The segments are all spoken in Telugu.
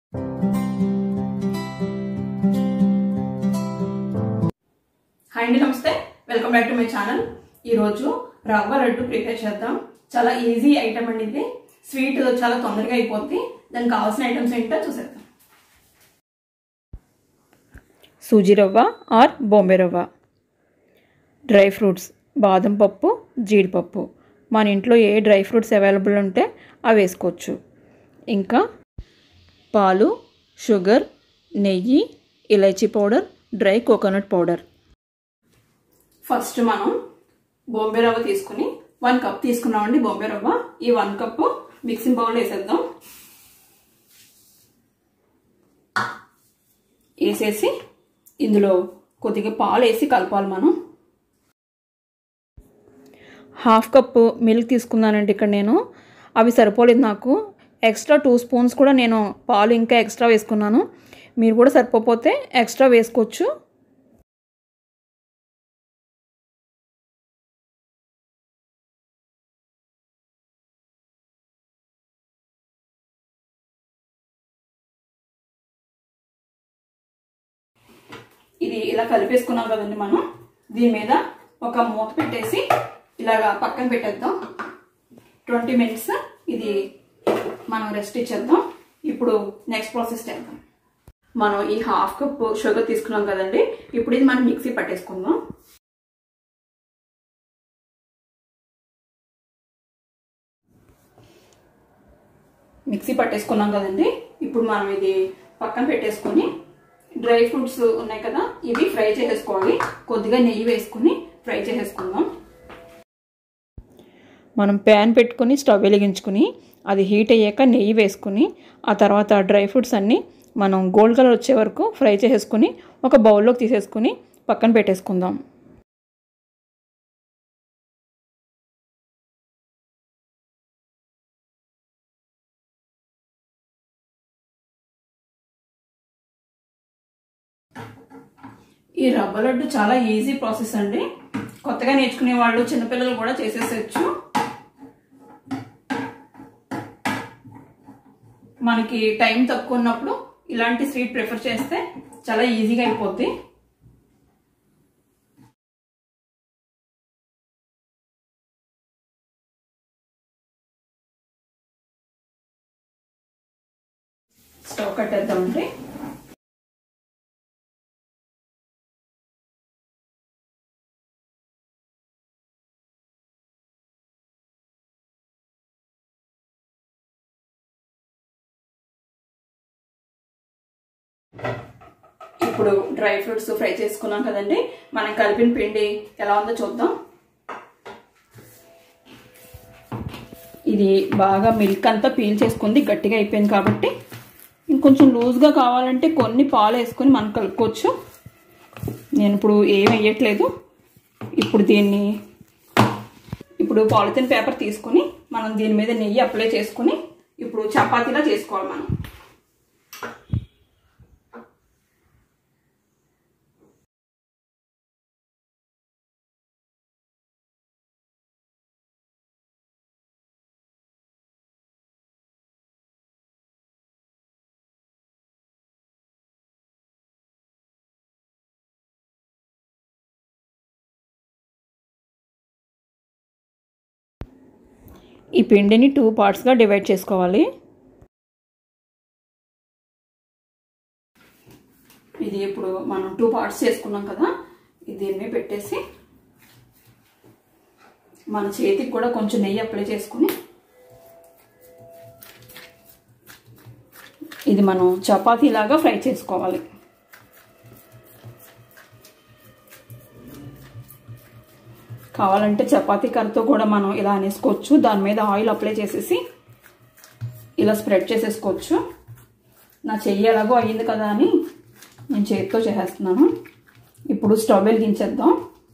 హాయ్ అండి నమస్తే welcome back to my channel ఈరోజు రవ్వ లడ్డు ప్రిపేర్ చేద్దాం చాలా ఈజీ ఐటమ్ అండి ఇది స్వీట్ చాలా తొందరగా అయిపోద్ది దానికి కావాల్సిన ఐటమ్స్ ఏంటో చూసేద్దాం సూజీ రవ్వ ఆర్ బొంబే రవ్వ డ్రై ఫ్రూట్స్ బాదం పప్పు జీడిపప్పు మన ఇంట్లో ఏ డ్రై ఫ్రూట్స్ అవైలబుల్ ఉంటే అవి వేసుకోవచ్చు ఇంకా పాలు షుగర్ నెయ్యి ఇలైచీ powder dry coconut powder first మనం బొంబే రవ్వ తీసుకుని వన్ కప్ తీసుకున్నామండి బొంబే రవ్వ ఈ వన్ కప్ మిక్సింగ్ బౌల్ వేసేద్దాం వేసేసి ఇందులో కొద్దిగా పాలు వేసి కలపాలి మనం హాఫ్ కప్పు మిల్క్ తీసుకున్నానండి ఇక్కడ నేను అవి సరిపోలేదు నాకు ఎక్స్ట్రా టూ స్పూన్స్ కూడా నేను పాలు ఇంకా ఎక్స్ట్రా వేసుకున్నాను మీరు కూడా సరిపోతే ఎక్స్ట్రా వేసుకోవచ్చు ఇది ఇలా కలిపేసుకున్నాం కదండి మనం దీని మీద ఒక మూత పెట్టేసి ఇలాగా పక్కన పెట్టేద్దాం ట్వంటీ మినిట్స్ ఇది మనం రెస్ట్ ఇచ్చేద్దాం ఇప్పుడు నెక్స్ట్ ప్రాసెస్ చేద్దాం మనం ఈ హాఫ్ కప్ షుగర్ తీసుకున్నాం కదండి ఇప్పుడు ఇది మనం మిక్సీ పట్టేసుకుందాం మిక్సీ పట్టేసుకున్నాం కదండి ఇప్పుడు మనం ఇది పక్కన పెట్టేసుకొని డ్రై ఫ్రూట్స్ ఉన్నాయి కదా ఇవి ఫ్రై చేసేసుకోవాలి కొద్దిగా నెయ్యి వేసుకుని ఫ్రై చేసేసుకుందాం మనం ప్యాన్ పెట్టుకుని స్టవ్ వెలిగించుకుని అది హీట్ అయ్యాక నెయ్యి వేసుకుని ఆ తర్వాత డ్రై ఫ్రూట్స్ అన్నీ మనం గోల్డ్ కలర్ వచ్చే వరకు ఫ్రై చేసేసుకుని ఒక బౌల్లోకి తీసేసుకుని పక్కన పెట్టేసుకుందాం ఈ రవ్వ లడ్డు చాలా ఈజీ ప్రాసెస్ అండి కొత్తగా నేర్చుకునే వాళ్ళు చిన్నపిల్లలు కూడా చేసేసచ్చు మనకి టైం తక్కువ ఉన్నప్పుడు ఇలాంటి స్వీట్ ప్రిఫర్ చేస్తే చాలా ఈజీగా అయిపోద్ది స్టవ్ కట్టేద్దామండి ఇప్పుడు డ్రై ఫ్రూట్స్ ఫ్రై చేసుకున్నాం కదండి మనం కలిపిన పిండి ఎలా ఉందో చూద్దాం ఇది బాగా మిల్క్ అంతా పీల్ చేసుకుంది గట్టిగా అయిపోయింది కాబట్టి ఇంకొంచెం లూజ్గా కావాలంటే కొన్ని పాలు వేసుకొని మనం కలుపుకోవచ్చు నేను ఇప్పుడు ఏం వేయట్లేదు ఇప్పుడు దీన్ని ఇప్పుడు పాలిథిన్ పేపర్ తీసుకుని మనం దీని మీద నెయ్యి అప్లై చేసుకుని ఇప్పుడు చపాతీలా చేసుకోవాలి మనం ఈ పిండిని టూ పార్ట్స్గా డివైడ్ చేసుకోవాలి ఇది ఇప్పుడు మనం టూ పార్ట్స్ చేసుకున్నాం కదా ఇది దీని మీద పెట్టేసి మన చేతికి కూడా కొంచెం నెయ్యి అప్లై చేసుకుని ఇది మనం చపాతీలాగా ఫ్రై చేసుకోవాలి కావాలంటే చపాతీ కర్రతో కూడా మనం ఇలా అనేసుకోవచ్చు దాని మీద ఆయిల్ అప్లై చేసేసి ఇలా స్ప్రెడ్ చేసేసుకోవచ్చు నా చెయ్యి ఎలాగో అయ్యింది కదా అని నేను చేతితో చేసేస్తున్నాను ఇప్పుడు స్టవ్ వెలిగించేద్దాం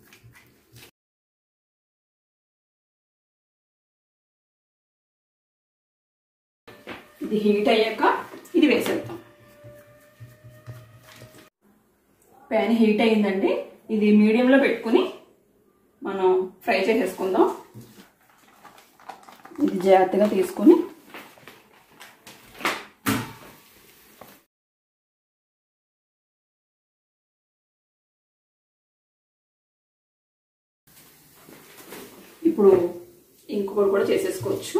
ఇది హీట్ అయ్యాక ఇది వేసేద్దాం ప్యాన్ హీట్ అయిందండి ఇది మీడియంలో పెట్టుకుని మనం ఫ్రై చేసేసుకుందాం ఇది జాగ్రత్తగా తీసుకుని ఇప్పుడు ఇంకొకటి కూడా చేసేసుకోవచ్చు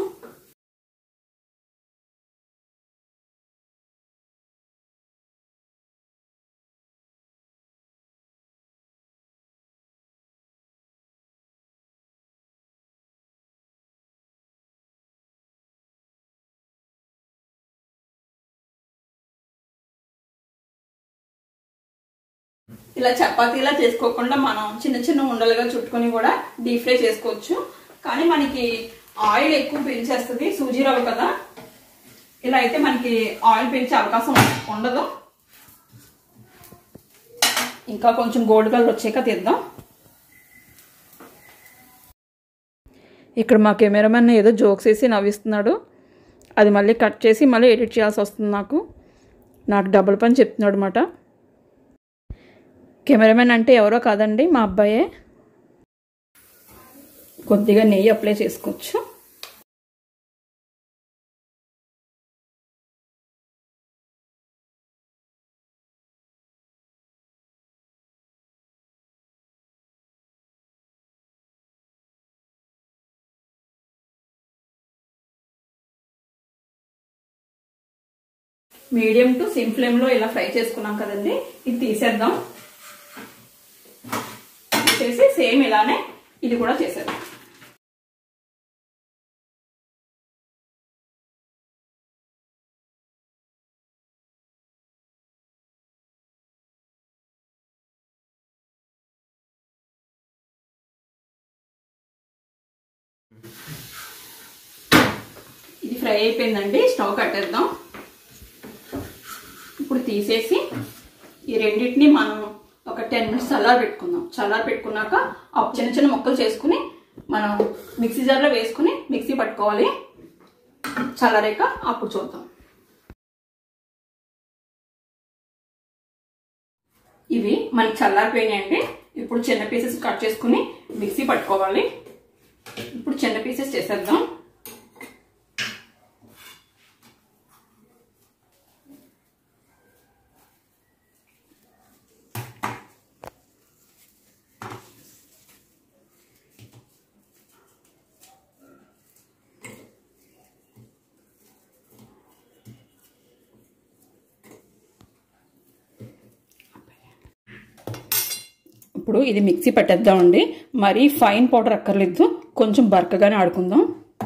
ఇలా చపాతీలా చేసుకోకుండా మనం చిన్న చిన్న ఉండలుగా చుట్టుకొని కూడా డీప్ ఫ్రై చేసుకోవచ్చు కానీ మనకి ఆయిల్ ఎక్కువ పీల్చేస్తుంది సూజీ రవ్వ కదా ఇలా అయితే మనకి ఆయిల్ పీల్చే అవకాశం ఉండదు ఇంకా కొంచెం గోల్డ్ కలర్ వచ్చాక తీద్దాం ఇక్కడ మా కెమెరామెన్ ఏదో జోక్స్ వేసి నవ్విస్తున్నాడు అది మళ్ళీ కట్ చేసి మళ్ళీ ఎడిట్ చేయాల్సి వస్తుంది నాకు నాకు డబుల్ పని చెప్తున్నాడు అనమాట కెమెరామెన్ అంటే ఎవరో కాదండి మా అబ్బాయే కొద్దిగా నెయ్యి అప్లై చేసుకోవచ్చు మీడియం టు సిమ్ ఫ్లేమ్ లో ఇలా ఫ్రై చేసుకున్నాం కదండి ఇది తీసేద్దాం తీసేసి సేమ్ ఇలానే ఇది కూడా చేసేద్దాం ఇది ఫ్రై అయిపోయిందండి స్టవ్ కట్టేద్దాం ఇప్పుడు తీసేసి ఈ రెండింటిని మనం ఒక టెన్ మినిట్స్ చల్లారి పెట్టుకుందాం చల్లారి పెట్టుకున్నాక ఆ చిన్న చిన్న ముక్కలు చేసుకుని మనం మిక్సీ జార్లో వేసుకుని మిక్సీ పట్టుకోవాలి చల్లారాక అప్పుడు చూద్దాం ఇవి మనకి చల్లారిపోయినాయండి ఇప్పుడు చిన్న పీసెస్ కట్ చేసుకుని మిక్సీ పట్టుకోవాలి ఇప్పుడు చిన్న పీసెస్ చేసేద్దాం ఇప్పుడు ఇది మిక్సీ పెట్టేద్దామండి మరీ ఫైన్ పౌడర్ అక్కర్లేదు కొంచెం బరకగానే ఆడుకుందాం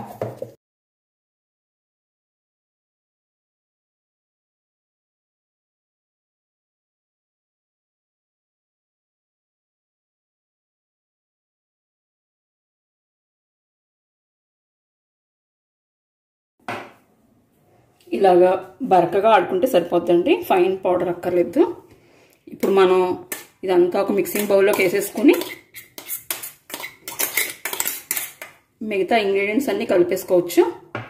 ఇలాగా బరకగా ఆడుకుంటే సరిపోద్దండి ఫైన్ పౌడర్ అక్కర్లేదు ఇప్పుడు మనం ఇదంతా ఒక మిక్సింగ్ బౌల్లోకి వేసేసుకుని మిగతా ఇంగ్రీడియంట్స్ అన్నీ కలిపేసుకోవచ్చు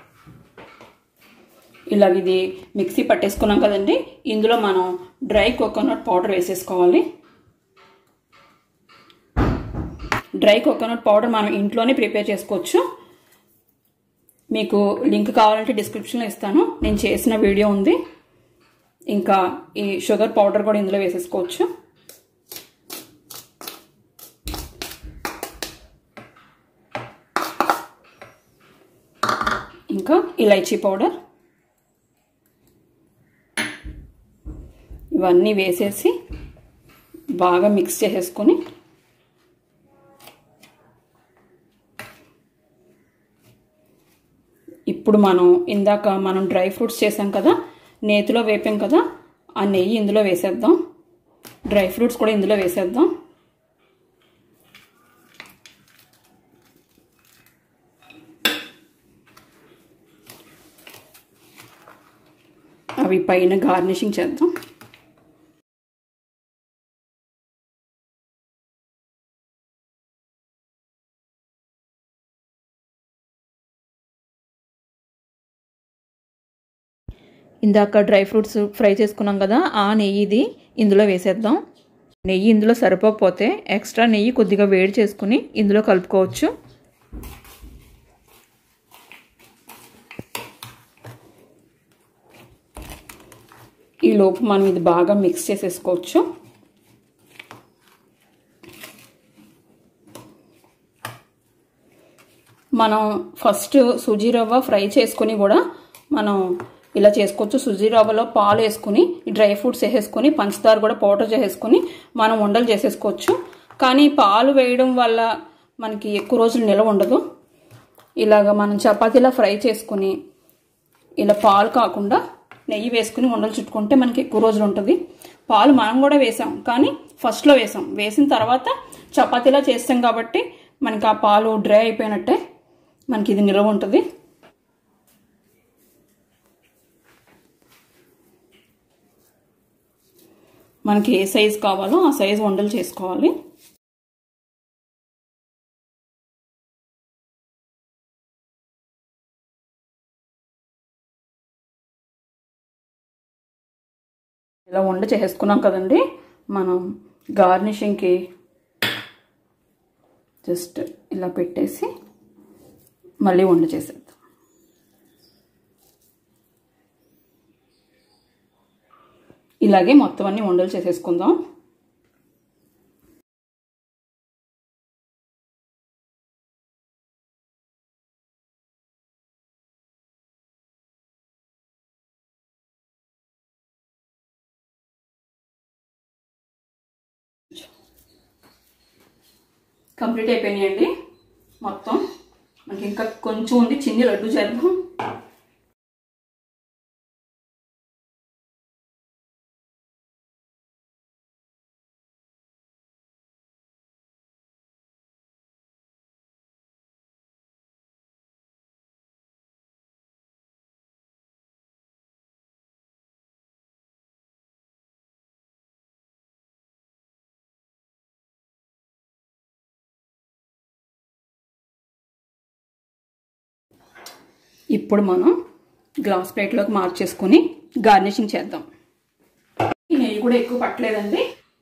ఇలాగ ఇది మిక్సీ పట్టేసుకున్నాం కదండి ఇందులో మనం డ్రై కోకోనట్ పౌడర్ వేసేసుకోవాలి డ్రై కోకోనట్ పౌడర్ మనం ఇంట్లోనే ప్రిపేర్ చేసుకోవచ్చు మీకు లింక్ కావాలంటే డిస్క్రిప్షన్లో ఇస్తాను నేను చేసిన వీడియో ఉంది ఇంకా ఈ షుగర్ పౌడర్ కూడా ఇందులో వేసేసుకోవచ్చు ఇంకా ఇలైచీ పౌడర్ ఇవన్నీ వేసేసి బాగా మిక్స్ చేసేసుకొని ఇప్పుడు మనం ఇందాక మనం డ్రై ఫ్రూట్స్ చేసాం కదా నేతిలో వేపాం కదా ఆ నెయ్యి ఇందులో వేసేద్దాం డ్రై ఫ్రూట్స్ కూడా ఇందులో వేసేద్దాం అవి పైన గార్నిషింగ్ చేద్దాం ఇందాక డ్రై ఫ్రూట్స్ ఫ్రై చేసుకున్నాం కదా ఆ నెయ్యి ఇది ఇందులో వేసేద్దాం నెయ్యి ఇందులో సరిపోకపోతే ఎక్స్ట్రా నెయ్యి కొద్దిగా వేడి చేసుకుని ఇందులో కలుపుకోవచ్చు ఈ లోపు మనం ఇది బాగా మిక్స్ చేసేసుకోవచ్చు మనం ఫస్ట్ సుజీ రవ్వ ఫ్రై చేసుకుని కూడా మనం ఇలా చేసుకోవచ్చు సుజీ రవ్వలో పాలు వేసుకుని డ్రై ఫ్రూట్స్ వేసేసుకుని పంచదార కూడా పౌడర్ చేసేసుకుని మనం ఉండలు చేసేసుకోవచ్చు కానీ పాలు వేయడం వల్ల మనకి ఎక్కువ రోజులు నిలవ ఉండదు ఇలాగ మనం చపాతీలా ఫ్రై చేసుకుని ఇలా పాలు కాకుండా నెయ్యి వేసుకుని ఉండలు చుట్టుకుంటే మనకి ఎక్కువ రోజులు ఉంటుంది పాలు మనం కూడా వేసాం కానీ ఫస్ట్లో వేసాం వేసిన తర్వాత చపాతీలా చేస్తాం కాబట్టి మనకి ఆ పాలు డ్రై అయిపోయినట్టే మనకి ఇది నిల్వ ఉంటుంది మనకి ఏ సైజు కావాలో ఆ సైజు వండలు చేసుకోవాలి ఇలా వండ చేసుకున్నాం కదండి మనం గార్నిషింగ్కి జస్ట్ ఇలా పెట్టేసి మళ్ళీ వండ చేసేద్దాం ఇలాగే మొత్తం అన్ని వండలు చేసేసుకుందాం కంప్లీట్ అయిపోయినాయండి మొత్తం మనకి ఇంకా కొంచెం ఉంది చిన్ని లడ్డు చేద్దాం ఇప్పుడు మనం గ్లాస్ ప్లేట్లోకి మార్చేసుకుని గార్నిషింగ్ చేద్దాం ఈ నెయ్యి కూడా ఎక్కువ పట్టలేదండి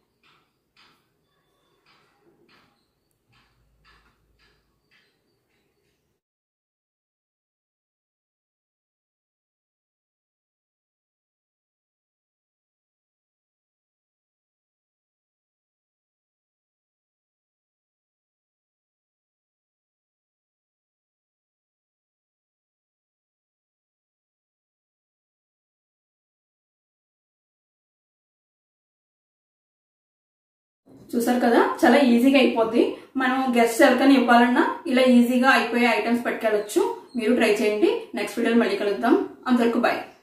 చూసారు కదా చాలా ఈజీగా అయిపోద్ది మనం గెస్ట్ ఎవరికైనా ఇవ్వాలన్నా ఇలా ఈజీగా అయిపోయే ఐటమ్స్ పట్టుకెళ్ళొచ్చు మీరు ట్రై చేయండి నెక్స్ట్ వీడియోలో మళ్ళీ కలుద్దాం అందరికీ బాయ్